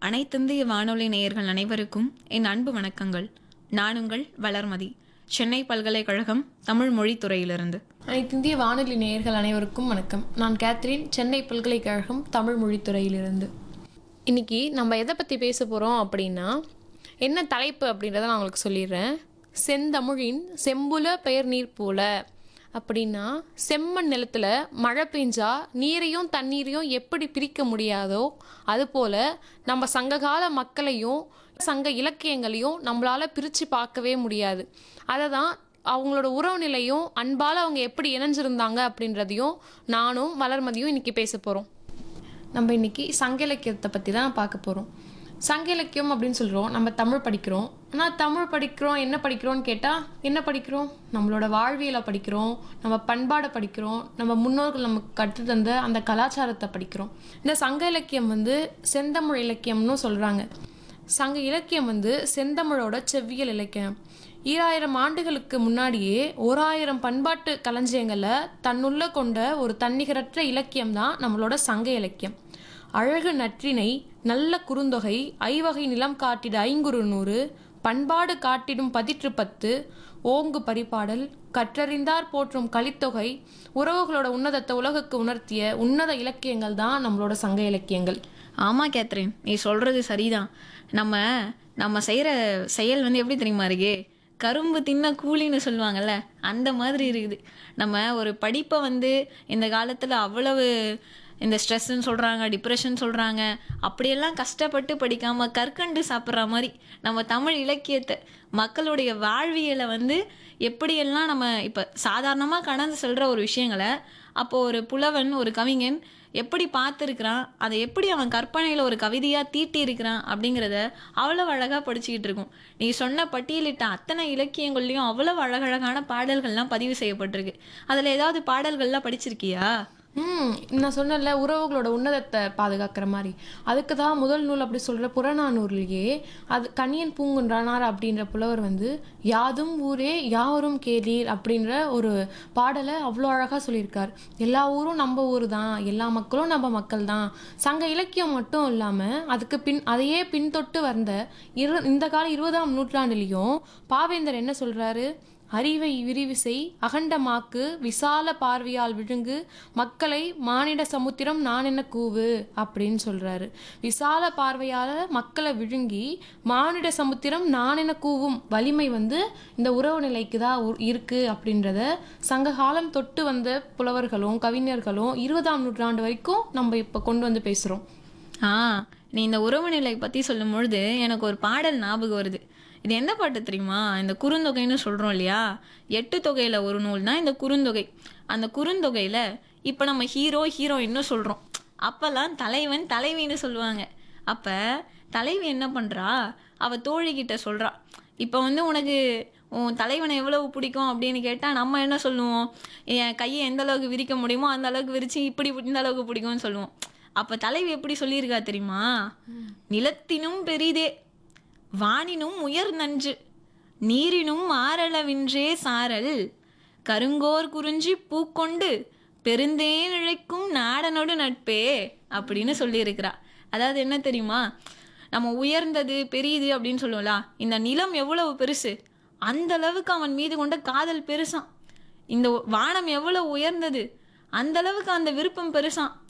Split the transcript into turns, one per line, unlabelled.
அனைத்திந்திய வானொலி நேயர்கள் அனைவருக்கும் என் அன்பு வணக்கங்கள் நான் உங்கள் வளர்மதி சென்னை பல்கலைக்கழகம் தமிழ் மொழித் துறையிலிருந்து
அனைத்திந்திய வானொலி நேயர்கள் அனைவருக்கும் வணக்கம் நான் கேத்ரின் சென்னை பல்கலைக்கழகம் தமிழ் மொழித்துறையிலிருந்து இன்னைக்கு நம்ம எதை பற்றி பேச போகிறோம் அப்படின்னா என்ன தலைப்பு அப்படின்றத நான் உங்களுக்கு சொல்லிடுறேன் செந்தமிழின் செம்புல பெயர் நீர் போல அப்படின்னா செம்மண் நிலத்துல மழை பெஞ்சா நீரையும் தண்ணீரையும் எப்படி பிரிக்க முடியாதோ அதுபோல நம்ம சங்ககால மக்களையும் சங்க இலக்கியங்களையும் நம்மளால பிரித்து பார்க்கவே முடியாது அதை தான் அவங்களோட உறவு நிலையும் அன்பால் அவங்க எப்படி இணைஞ்சிருந்தாங்க அப்படின்றதையும் நானும் வளர்மதியும் இன்னைக்கு பேச போகிறோம் நம்ம இன்னைக்கு சங்க இலக்கியத்தை பற்றி தான் பார்க்க போகிறோம் சங்க இலக்கியம் அப்படின்னு சொல்கிறோம் நம்ம தமிழ் படிக்கிறோம் ஆனால் தமிழ் படிக்கிறோம் என்ன படிக்கிறோம்னு கேட்டால் என்ன படிக்கிறோம் நம்மளோட வாழ்வியலை படிக்கிறோம் நம்ம பண்பாடை படிக்கிறோம் நம்ம முன்னோர்கள் நமக்கு கற்று தந்த அந்த கலாச்சாரத்தை படிக்கிறோம் இந்த சங்க இலக்கியம் வந்து செந்தமிழ் இலக்கியம்னு சொல்கிறாங்க சங்க இலக்கியம் வந்து செந்தமிழோட செவ்வியல் இலக்கியம் ஈராயிரம் ஆண்டுகளுக்கு முன்னாடியே ஓராயிரம் பண்பாட்டு களஞ்சியங்களை தன்னுள்ள கொண்ட ஒரு தன்னிகரற்ற இலக்கியம் தான் நம்மளோட சங்க இலக்கியம் அழகு நற்றினை நல்ல குறுந்தொகை ஐவகை நிலம் காட்டிட ஐங்குறு நூறு பண்பாடு காட்டிடும் பதிற்று பத்து ஓங்கு பரிபாடல் கற்றறிந்தார் போற்றும் கலித்தொகை உறவுகளோட உன்னதத்தை உலகுக்கு உணர்த்திய உன்னத இலக்கியங்கள் தான் நம்மளோட சங்க இலக்கியங்கள்
ஆமா கேத்ரின் நீ சொல்றது சரிதான் நம்ம நம்ம செய்யற செயல் வந்து எப்படி தெரியுமா இருக்கு கரும்பு தின்ன கூலின்னு சொல்லுவாங்கல்ல அந்த மாதிரி இருக்குது நம்ம ஒரு படிப்பை வந்து இந்த காலத்தில் அவ்வளவு இந்த ஸ்ட்ரெஸ்ன்னு சொல்கிறாங்க டிப்ரெஷன் சொல்கிறாங்க அப்படியெல்லாம் கஷ்டப்பட்டு படிக்காமல் கற்கண்டு சாப்பிட்ற மாதிரி நம்ம தமிழ் இலக்கியத்தை மக்களுடைய வாழ்வியலை வந்து எப்படியெல்லாம் நம்ம இப்போ சாதாரணமாக கடந்து செல்கிற ஒரு விஷயங்களை அப்போது ஒரு புலவன் ஒரு கவிஞன் எப்படி பார்த்துருக்கிறான் அதை எப்படி அவன் கற்பனையில் ஒரு கவிதையாக தீட்டி இருக்கிறான் அப்படிங்கிறத அவ்வளோ அழகாக படிச்சுக்கிட்டு இருக்கும் நீ சொன்ன பட்டியலிட்ட அத்தனை இலக்கியங்கள்லையும் அவ்வளோ அழகழகான பாடல்கள்லாம் பதிவு செய்யப்பட்டிருக்கு அதில் ஏதாவது பாடல்கள்லாம் படிச்சிருக்கியா
ம் நான் சொன்னேன்ல உறவுகளோட உன்னதத்தை பாதுகாக்கிற மாதிரி அதுக்கு தான் முதல் நூல் அப்படி சொல்கிற புறநானூர்லேயே அது கணியன் பூங்குன்றானார் அப்படின்ற புலவர் வந்து யாதும் ஊரே யாவரும் கேளீர் அப்படின்ற ஒரு பாடலை அவ்வளோ அழகாக சொல்லியிருக்கார் எல்லா ஊரும் நம்ம ஊர் தான் எல்லா மக்களும் நம்ம மக்கள் தான் சங்க இலக்கியம் மட்டும் இல்லாமல் அதுக்கு பின் அதையே பின்தொட்டு வந்த இரு இந்த கால இருபதாம் நூற்றாண்டுலேயும் பாவேந்தர் என்ன சொல்கிறாரு அறிவை விரிவிசை அகண்டமாக்கு விசால பார்வையால் விழுங்கு மக்களை மானிட சமுத்திரம் நான் என்ன கூவு அப்படின்னு சொல்றாரு விசால பார்வையால மக்களை விழுங்கி மானிட சமுத்திரம் நான் என்ன கூவும் வலிமை வந்து இந்த உறவு நிலைக்கு தான் உ- இருக்கு அப்படின்றத சங்க காலம் தொட்டு வந்த புலவர்களும் கவிஞர்களும் இருபதாம் நூற்றாண்டு வரைக்கும் நம்ம இப்போ கொண்டு வந்து பேசுறோம்
ஆ நீ இந்த உறவு நிலை பற்றி சொல்லும் பொழுது எனக்கு ஒரு பாடல் ஞாபகம் வருது இது என்ன பாட்டு தெரியுமா இந்த குறுந்தொகைன்னு சொல்கிறோம் இல்லையா எட்டு தொகையில் ஒரு நூல் தான் இந்த குறுந்தொகை அந்த குறுந்தொகையில் இப்போ நம்ம ஹீரோ ஹீரோயின்னு சொல்கிறோம் அப்போல்லாம் தலைவன் தலைவின்னு சொல்லுவாங்க அப்போ தலைவி என்ன பண்ணுறா அவள் தோழிக்கிட்ட சொல்கிறா இப்போ வந்து உனக்கு உன் தலைவனை எவ்வளவு பிடிக்கும் அப்படின்னு கேட்டால் நம்ம என்ன சொல்லுவோம் என் கையை எந்த அளவுக்கு விரிக்க முடியுமோ அந்த அளவுக்கு விரித்து இப்படி இந்த அளவுக்கு பிடிக்கும்னு சொல்லுவோம் அப்போ தலைவி எப்படி சொல்லியிருக்கா தெரியுமா நிலத்தினும் பெரிதே வானினும் உயர் நன்று நீரினும் ஆரளவின்றே சாரல் கருங்கோர் குறிஞ்சி பூக்கொண்டு பெருந்தேன் இழைக்கும் நாடனோடு நட்பே அப்படின்னு சொல்லியிருக்கிறா அதாவது என்ன தெரியுமா நம்ம உயர்ந்தது பெரியது அப்படின்னு சொல்லுவோம்ல இந்த நிலம் எவ்வளவு பெருசு அந்த அளவுக்கு அவன் மீது கொண்ட காதல் பெருசாம் இந்த வானம் எவ்வளவு உயர்ந்தது அந்த அளவுக்கு அந்த விருப்பம் பெருசாம்